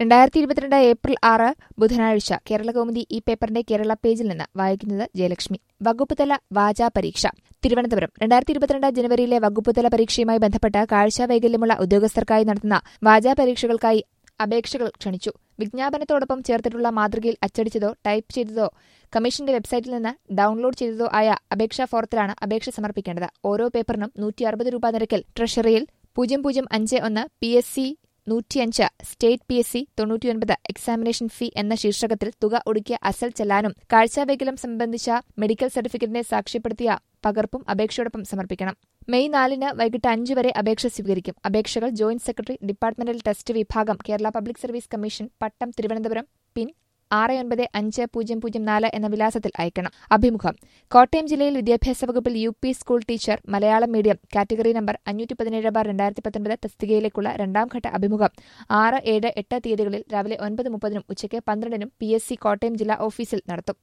രണ്ടായിരത്തി ഇരുപത്തിരണ്ട് ഏപ്രിൽ ആറ് ബുധനാഴ്ച കേരളകൗമുദി ഈ പേപ്പറിന്റെ കേരള പേജിൽ നിന്ന് വായിക്കുന്നത് ജയലക്ഷ്മി വകുപ്പുതല വാചാ പരീക്ഷ തിരുവനന്തപുരം രണ്ടായിരത്തി ഇരുപത്തിരണ്ട് ജനുവരിയിലെ വകുപ്പുതല പരീക്ഷയുമായി ബന്ധപ്പെട്ട് കാഴ്ചാവൈകല്യമുള്ള ഉദ്യോഗസ്ഥർക്കായി നടത്തുന്ന വാചാ പരീക്ഷകൾക്കായി അപേക്ഷകൾ ക്ഷണിച്ചു വിജ്ഞാപനത്തോടൊപ്പം ചേർത്തിട്ടുള്ള മാതൃകയിൽ അച്ചടിച്ചതോ ടൈപ്പ് ചെയ്തതോ കമ്മീഷന്റെ വെബ്സൈറ്റിൽ നിന്ന് ഡൌൺലോഡ് ചെയ്തതോ ആയ അപേക്ഷാ ഫോറത്തിലാണ് അപേക്ഷ സമർപ്പിക്കേണ്ടത് ഓരോ പേപ്പറിനും നൂറ്റി അറുപത് രൂപ നിരക്കിൽ ട്രഷറിയിൽ പൂജ്യം പൂജ്യം അഞ്ച് ഒന്ന് പി എസ് സി നൂറ്റിയഞ്ച് സ്റ്റേറ്റ് പി എസ് സി തൊണ്ണൂറ്റിയൊൻപത് എക്സാമിനേഷൻ ഫീ എന്ന ശീർഷകത്തിൽ തുക ഒടുക്കിയ അസൽ ചെല്ലാനും കാഴ്ചാവൈകല്യം സംബന്ധിച്ച മെഡിക്കൽ സർട്ടിഫിക്കറ്റിനെ സാക്ഷ്യപ്പെടുത്തിയ പകർപ്പും അപേക്ഷയോടൊപ്പം സമർപ്പിക്കണം മെയ് നാലിന് വൈകിട്ട് അഞ്ച് വരെ അപേക്ഷ സ്വീകരിക്കും അപേക്ഷകൾ ജോയിന്റ് സെക്രട്ടറി ഡിപ്പാർട്ട്മെന്റൽ ടെസ്റ്റ് വിഭാഗം Kerala public service commission Pattom Thiruvananthapuram pin ആറ് ഒൻപത് അഞ്ച് പൂജ്യം പൂജ്യം നാല് എന്ന വിലാസത്തിൽ അയക്കണം അഭിമുഖം കോട്ടയം ജില്ലയിൽ വിദ്യാഭ്യാസ വകുപ്പിൽ U P school teacher Malayalam medium category number അഞ്ഞൂറ്റി പതിനേഴ് ബാർ രണ്ടായിരത്തി പത്തൊൻപത് തസ്തികയിലേക്കുള്ള രണ്ടാം ഘട്ട അഭിമുഖം ആറ് ഏഴ് എട്ട് തീയതികളിൽ രാവിലെ ഒൻപത് മുപ്പതിനും ഉച്ചയ്ക്ക് പന്ത്രണ്ടിനും പി എസ് സി കോട്ടയം ജില്ലാ ഓഫീസിൽ നടത്തും